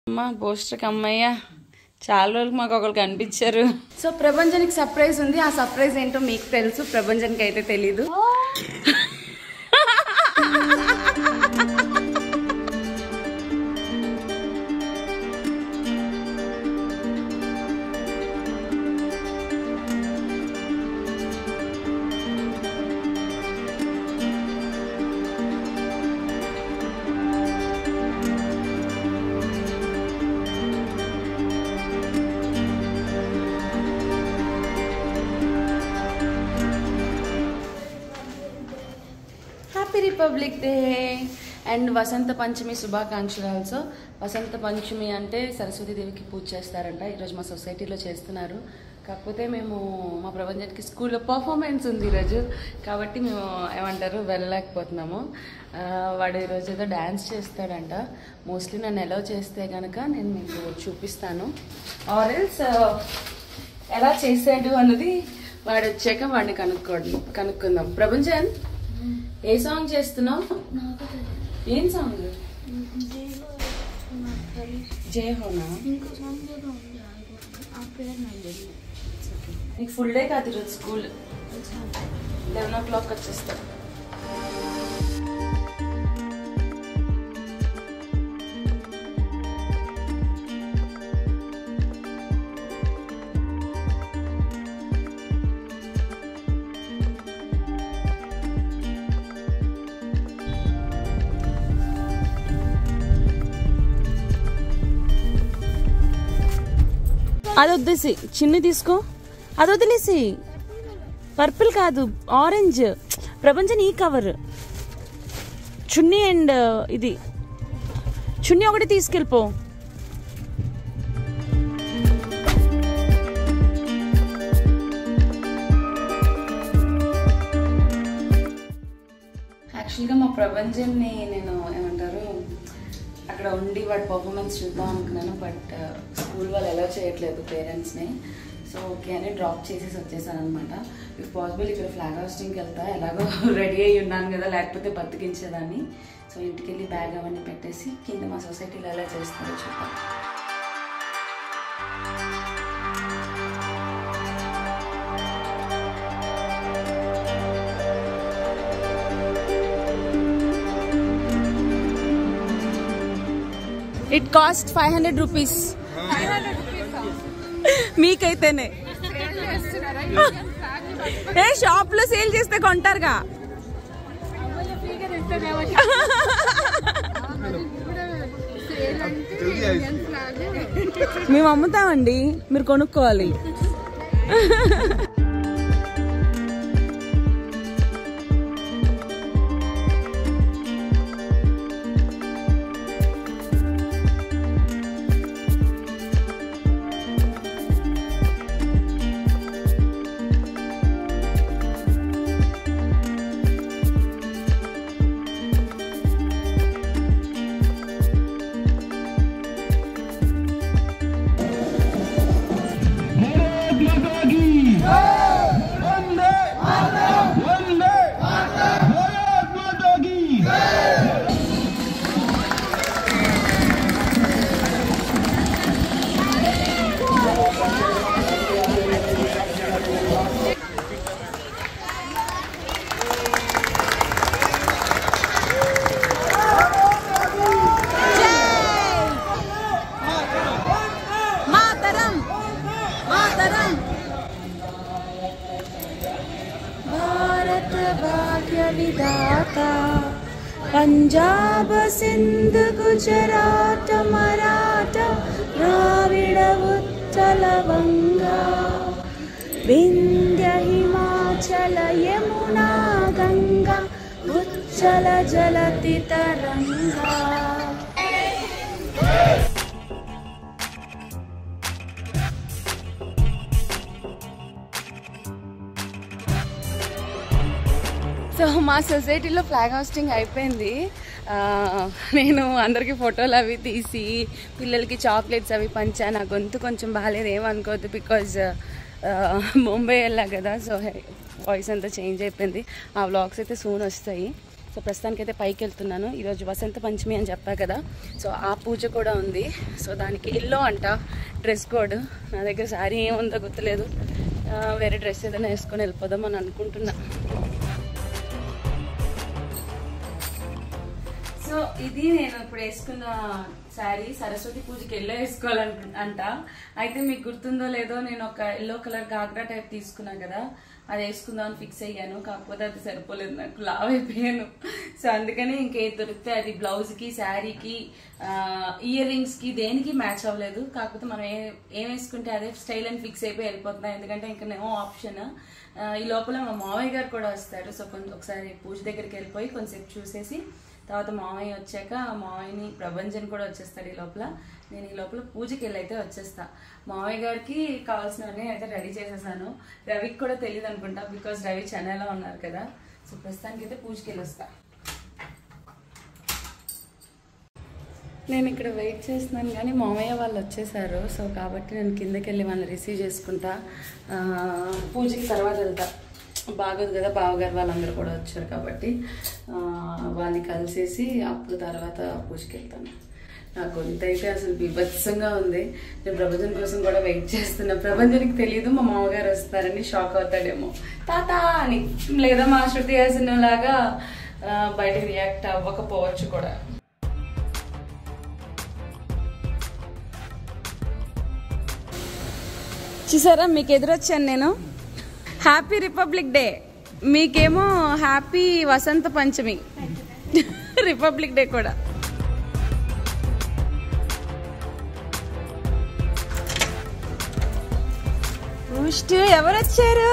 అమ్మా పోస్టర్కి అమ్మయ్య చాలా రోజులకు మాకు ఒకరు కనిపించారు సో ప్రభంజనికి సర్ప్రైజ్ ఉంది ఆ సర్ప్రైజ్ ఏంటో మీకు తెలుసు ప్రభంజన్కి అయితే తెలీదు happy republic day and Vasant Panchami శుభాకాంక్షలు ఆల్సో వసంత పంచమి అంటే సరస్వతి దేవికి పూజ చేస్తారంట ఈరోజు మా సొసైటీలో చేస్తున్నారు కాకపోతే మేము మా ప్రపంచానికి స్కూల్లో పర్ఫార్మెన్స్ ఉంది ఈరోజు కాబట్టి మేము ఏమంటారు వెళ్ళలేకపోతున్నాము ఆ, వాడు ఈరోజు ఏదో డ్యాన్స్ చేస్తాడంట మోస్ట్లీ నన్ను ఎలా చేస్తే కనుక నేను మీకు చూపిస్తాను ఆరెల్స్ ఎలా చేశాడు అన్నది వాడు వచ్చాక వాడిని కనుక్కోండి కనుక్కుందాం ప్రభంజన్ ఏ సాంగ్ చేస్తున్నావు నాకు తెలియదు ఏం సాంగ్ జీలో నాకు తెలియదు జయ హోనా ఇంకో సాంగ్ కూడా ఉంది ఆగిపోతుంది ఆ పేరు నాకు తెలియదు నీకు ఫుల్ డే కాదు ఈరోజు స్కూల్ లెవెన్ ఓ క్లాక్ వచ్చేస్తా అది వద్దేసి చిన్ని తీసుకో అది వదిలేసి పర్పుల్ కాదు ఆరెంజ్ ప్రపంచం ఈ కవర్ చున్నీ అండ్ ఇది చున్నీ ఒకటి తీసుకెళ్ళిపో యాక్చువల్గా మా ప్రపంచాన్ని నేను ఏమంటారు అక్కడ ఉండి వాడి పర్ఫార్మెన్స్ చూద్దాం అనుకున్నాను బట్ స్కూల్ వాళ్ళు ఎలా చేయట్లేదు పేరెంట్స్ని సో ఓకే అని డ్రాప్ చేసేసి వచ్చేసాను అనమాట ఇఫ్ పాసిబుల్ ఇక్కడ ఫ్లాగ్ హాస్టింగ్కి వెళ్తా ఎలాగో రెడీ అయ్యి ఉన్నాను కదా లేకపోతే బతికించేదాన్ని సో ఇంటికి వెళ్ళి బ్యాగ్ అవన్నీ పెట్టేసి కింద మా సొసైటీలో ఎలా చేస్తారో చూద్దాం it cost five hundred rupees మీకైతేనే ఏ షాప్ లో సేల్ చేస్తే కొంటారుగా మేము అమ్ముతామండి మీరు కొనుక్కోవాలి మాతరం మాతరం భారత భాగ్య విధాత పంజాబ్ సింధ్ గుజరాత్ మరాఠ ద్రావిడ ఉత్తల వంగా వింధ్య హిమాచల యమునా గంగా ఉచ్చల జలతి తరంగా సో మా సొసైటీలో ఫ్లాగ్ హాస్టింగ్ అయిపోయింది ఆ, నేను అందరికీ ఫోటోలు అవి తీసి పిల్లలకి చాక్లెట్స్ అవి పంచా నా గొంతు కొంచెం బాగాలేదు ఏమనుకోవద్దు బికాజ్ ముంబై వెళ్ళా కదా సో వాయిస్ అంతా చేంజ్ అయిపోయింది ఆ వ్లాగ్స్ అయితే సూన్ వస్తాయి సో ప్రస్తుతానికైతే పైకి వెళ్తున్నాను ఈరోజు వసంత పంచమి అని చెప్పా కదా సో ఆ పూజ కూడా ఉంది సో దానికి ఎల్లో అంట డ్రెస్ కోడ్ నా దగ్గర శారీ ఏముందో గుర్తులేదు ఆ, వేరే డ్రెస్ ఏదైనా వేసుకొని వెళ్ళిపోదాం అని అనుకుంటున్నా సో ఇది నేను ఇప్పుడు వేసుకున్న శారీ సరస్వతి పూజకి ఎల్లో వేసుకోవాలను అంట అయితే మీకు గుర్తుందో లేదో నేను ఒక ఎల్లో కలర్ గాగ్రా టైప్ తీసుకున్నా కదా అది వేసుకుందామని ఫిక్స్ అయ్యాను కాకపోతే అది సరిపోలేదు నాకు లావ్ అయిపోయాను సో అందుకని ఇంకేది దొరికితే అది బ్లౌజ్కి శారీకి ఇయర్ రింగ్స్కి దేనికి మ్యాచ్ అవ్వలేదు కాకపోతే మనం ఏ ఏం వేసుకుంటే అదే స్టైల్ అని ఫిక్స్ అయిపోయి వెళ్ళిపోతున్నాం ఎందుకంటే ఇంకా నో ఆప్షన్ ఈ లోపల మా మావయ్య గారు కూడా వస్తారు సో కొంచెం ఒకసారి పూజ దగ్గరికి వెళ్ళిపోయి కొంచెంసేపు చూసేసి తర్వాత మామయ్య వచ్చాక మామయ్యని ప్రభంజన్ కూడా వచ్చేస్తాడు ఈ లోపల నేను ఈ లోపల పూజకి వెళ్ళి అయితే వచ్చేస్తా మామయ్య గారికి కావాల్సినవన్నీ అయితే రెడీ చేసేసాను రవికి కూడా తెలియదు అనుకుంటా బికాస్ రవి చెన్నైలో ఉన్నారు కదా సో ప్రస్తుతానికి అయితే పూజకి వెళ్ళి వస్తా నేను ఇక్కడ వెయిట్ చేస్తున్నాను కానీ మామయ్య వాళ్ళు వచ్చేసారు సో కాబట్టి నేను కిందకి వెళ్ళి వాళ్ళని రిసీవ్ చేసుకుంటా ఆ, పూజకి తర్వాత వెళ్తా బాగోదు కదా బావగారు వాళ్ళందరూ కూడా వచ్చారు కాబట్టి ఆ, వాళ్ళని కలిసేసి అప్పుడు తర్వాత పూజకి వెళ్తాను నా గొంతు అయితే అసలు బీభత్సంగా ఉంది నేను ప్రభంజన్ కోసం కూడా వెయిట్ చేస్తున్నా ప్రభంజన్కి తెలియదు మా మామగారు వస్తారని షాక్ అవుతాడేమో తాత అని లేదా మా శృతి హాసన్ లాగా ఆ, బయటకు రియాక్ట్ అవ్వకపోవచ్చు కూడా చూసారా మీకు ఎదురొచ్చాను నేను హ్యాపీ రిపబ్లిక్ డే మీకేమో happy Vasant Panchami republic day కూడా బూస్ట్ ఎవరు వచ్చారు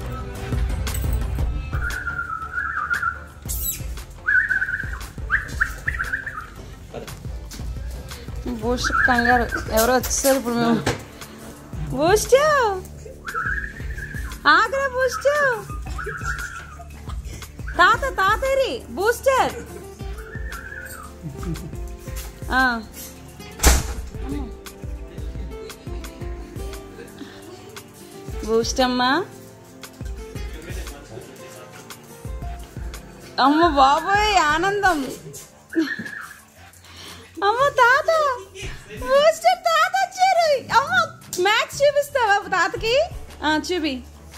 బూస్ట్ కంగారు ఎవరో వచ్చేసారు ఇప్పుడు మేము బూస్ట్ ఆగ్రా బూస్ట్ తాత తాతేరి బూస్టర్ ఆ. బూస్ట్ అమ్మా అమ్మ బాబోయ్ ఆనందం అమ్మ తాత బూస్టర్ తాత వచ్చారు అమ్మ మ్యాక్స్ చూపిస్తావా తాతకి ఆ, చూపి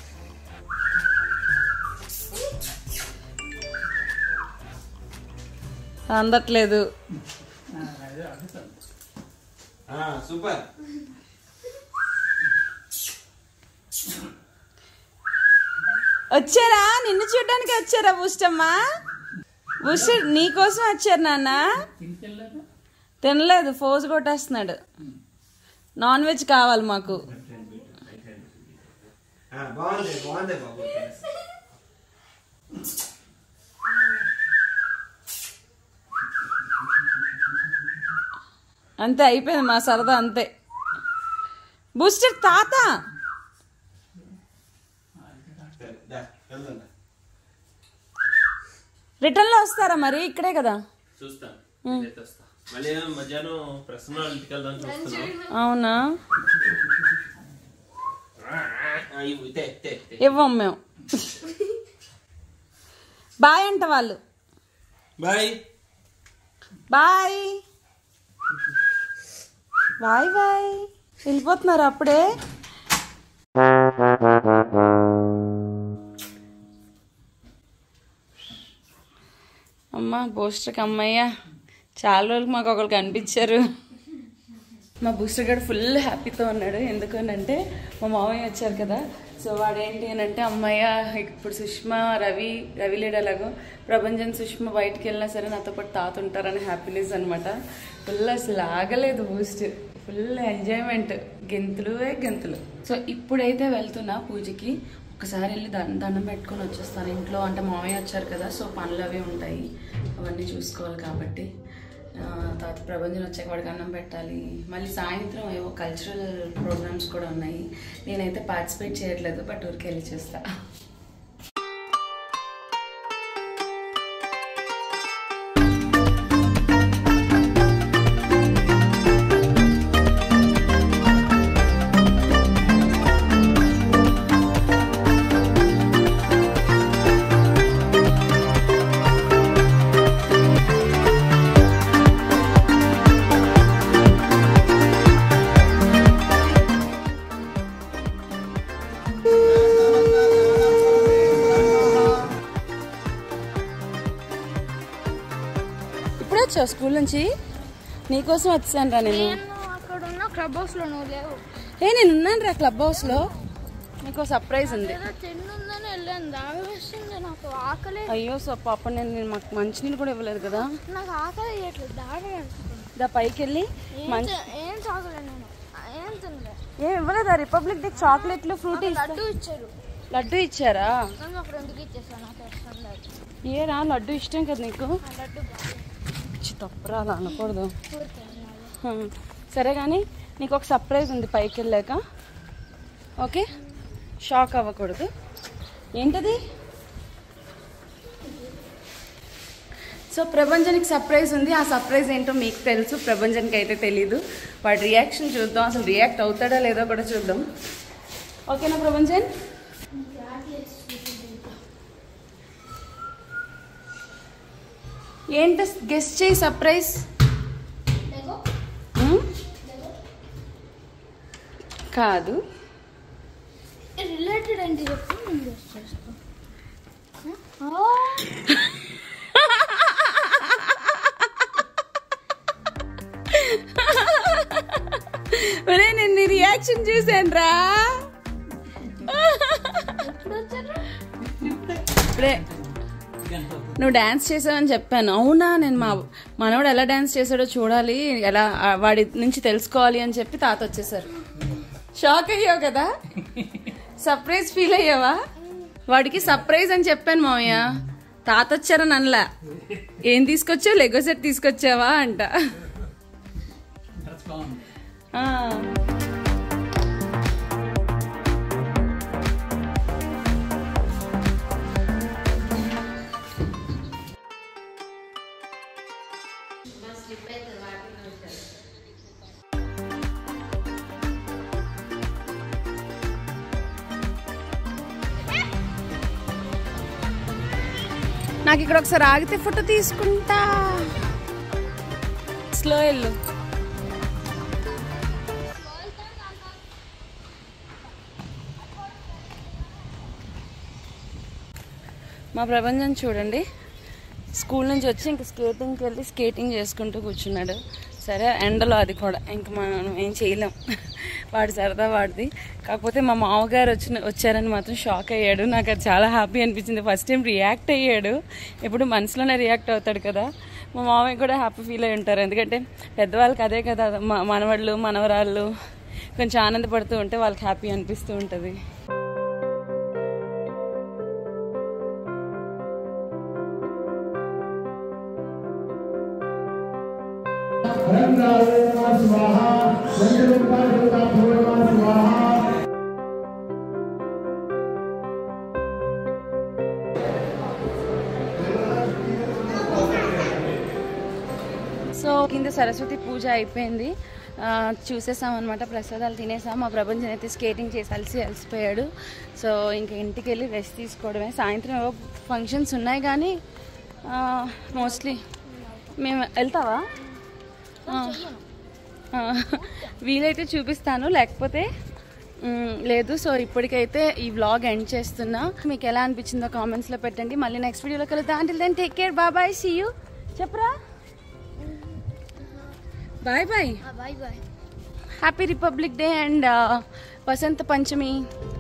అందట్లేదు సూపర్ వచ్చారా నిన్ను చూడడానికి వచ్చారా బూస్టమ్మా బూస్టర్ నీకోసం వచ్చారు నాన్న తినలేదు ఫోజ్ కొట్టేస్తున్నాడు నాన్ వెజ్ కావాలి మాకు బాగుంది బాగుంది బాబు అంతే అయిపోయింది మా సరదా అంతే బూస్టర్ తాత సరే, దా, వెళ్దాం దా. రిటర్న్ లో వస్తారా మరి ఇక్కడే కదా చూస్తా ఇదైతే వస్తా మళ్ళీ ఏమో మధ్యాహ్నం ప్రసన్న వాళ్ళ ఇంటికి వెళ్దాం చూస్తున్నాం అవునా ఆ, ఇవ్వు, తే, తే, తే. ఇవ్వం మేము బాయ్ అంట వాళ్ళు బాయ్ బాయ్ బాయ్ బాయ్ వెళ్ళిపోతున్నారు అప్పుడే అమ్మ బూస్టర్కి అమ్మయ్య చాలా రోజులకు మాకు ఒకరు కనిపించారు మా బూస్టర్ గడు ఫుల్ హ్యాపీతో ఉన్నాడు ఎందుకనంటే మా మామయ్య వచ్చారు కదా సో వాడేంటి అని అంటే అమ్మయ్య ఇప్పుడు సుష్మా రవి రవి లేడు అలాగో ప్రభంజన్ సుష్మా బయటికి వెళ్ళినా సరే నాతో పాటు తాత ఉంటారని హ్యాపీనెస్ అనమాట ఫుల్ అసలు ఆగలేదు బూస్ట్ ఫుల్ ఎంజాయ్మెంట్ గెంతులువే గెంతులు సో ఇప్పుడైతే వెళ్తున్నా పూజకి ఒకసారి వెళ్ళి దండం దండం పెట్టుకొని వచ్చేస్తాను ఇంట్లో అంటే మామయ్య వచ్చారు కదా సో పనులు అవి ఉంటాయి అవన్నీ చూసుకోవాలి కాబట్టి ఆ, తర్వాత ప్రభంజనం వచ్చాక వాడికి అన్నం పెట్టాలి మళ్ళీ సాయంత్రం ఏవో కల్చరల్ ప్రోగ్రామ్స్ కూడా ఉన్నాయి నేనైతే పార్టిసిపేట్ చేయట్లేదు బట్ ఊరికి వెళ్ళి చేస్తా వచ్చావు స్కూల్ నుంచి నీకోసం వచ్చాను రా నేను నేను అక్కడ ఉన్న క్లబ్ హౌస్ లో నువ్వు లేవు ఏ నేను ఉన్నాను రా క్లబ్ హౌస్లో నీకు సర్ప్రైజ్ ఉంది ఏదో తిన్నుందని వెళ్ళాను దావి వేస్తుంది నాకు ఆకలి అయ్యో సో పాప నేను నేను మాకు మంచినీళ్ళు కూడా ఇవ్వలేదు కదా నాకు ఆకలి వేయట్లేదు దాడి వేస్తుంది దా పైకి వెళ్ళి ఏం మంచి తి- ఏం తాగలే నేను ఏం తినలే ఏం ఇవ్వలేదా రిపబ్లిక్ డే చాక్లెట్లు ఫ్రూటీ లడ్డు ఇచ్చారు లడ్డు ఇచ్చారా నన్ను ఒక రెండుకి ఇచ్చేసాను నాకు ఇష్టం లేదు ఏరా లడ్డు ఇష్టం కదా నీకు ఆ లడ్డు బాగా చి, తప్పురా అలా అనకూడదు ఊరికే హ్మ్. సరే కానీ నీకు ఒక సర్ప్రైజ్ ఉంది పైకి వెళ్ళాక ఓకే షాక్ అవ్వకూడదు ఏంటది సో ప్రభంజనికి సర్ప్రైజ్ ఉంది ఆ సర్ప్రైజ్ ఏంటో మీకు తెలుసు ప్రభంజన్కి అయితే తెలీదు వాడి రియాక్షన్ చూద్దాం అసలు రియాక్ట్ అవుతాడా లేదో కూడా చూద్దాం ఓకేనా ప్రభంజన్ ఏంట గెస్ట్ చేయి సర్ప్రైజ్ హ్మ్? కాదు రిలేటెడ్ ఏంటి చెప్పు నేను గెస్ట్ చేస్తాను ఆ, ఒరే నేను నీ రియాక్షన్ చూసాను రా ఎప్పుడు వచ్చారు ఇప్పుడే నువ్వు డాన్స్ చేసావని చెప్పాను అవునా నేను మా మనవాడు ఎలా డాన్స్ చేశాడో చూడాలి ఎలా ఆ, వాడి నుంచి తెలుసుకోవాలి అని చెప్పి తాత వచ్చేసారు షాక్ అయ్యావు కదా సర్ప్రైజ్ ఫీల్ అయ్యావా వాడికి సర్ప్రైజ్ అని చెప్పాను మామయ్య తాత వచ్చారని అనలా ఏం తీసుకొచ్చావు లెగో సెట్ తీసుకొచ్చావా అంట ఆ. నాకు ఇక్కడ ఒకసారి ఆగితే ఫోటో తీసుకుంటా స్లో వెళ్ళు మా ప్రపంచం చూడండి స్కూల్ నుంచి వచ్చి ఇంక స్కేటింగ్కి వెళ్ళి స్కేటింగ్ చేసుకుంటూ కూర్చున్నాడు సరే ఎండలో అది కూడా ఇంక మనం ఏం చేయలేం వాడి సరదా వాడిది కాకపోతే మా మామగారు వచ్చిన వచ్చారని మాత్రం షాక్ అయ్యాడు నాకు అది చాలా హ్యాపీ అనిపించింది ఫస్ట్ టైం రియాక్ట్ అయ్యాడు ఎప్పుడు మనసులోనే రియాక్ట్ అవుతాడు కదా మా మామయ్య కూడా హ్యాపీ ఫీల్ అయి ఉంటారు ఎందుకంటే పెద్దవాళ్ళకి అదే కదా మ- మనవళ్ళు మనవరాళ్ళు కొంచెం ఆనందపడుతూ ఉంటే వాళ్ళకి హ్యాపీ అనిపిస్తూ ఉంటుంది సో కింద సరస్వతి పూజ అయిపోయింది ఆ, చూసేసాం అనమాట ప్రసాదాలు తినేసాం మా ప్రపంచం అయితే స్కేటింగ్ చేసి అలసి అలసిపోయాడు సో ఇంకా ఇంటికి వెళ్ళి రెస్ట్ తీసుకోవడమే సాయంత్రం ఏవో ఫంక్షన్స్ ఉన్నాయి కానీ మోస్ట్లీ మేము వెళ్తావా ఆ. ఆ, వీలైతే చూపిస్తాను లేకపోతే మ్, లేదు సో ఇప్పటికైతే ఈ వ్లాగ్ ఎండ్ చేస్తున్నా మీకు ఎలా అనిపించిందో కామెంట్స్లో పెట్టండి మళ్ళీ నెక్స్ట్ వీడియోలో కలుద్దాం అంటే దెన్ టేక్ కేర్ బాబాయ్ సీ యూ చెప్పరా bye bye bye bye happy republic day and Vasant Panchami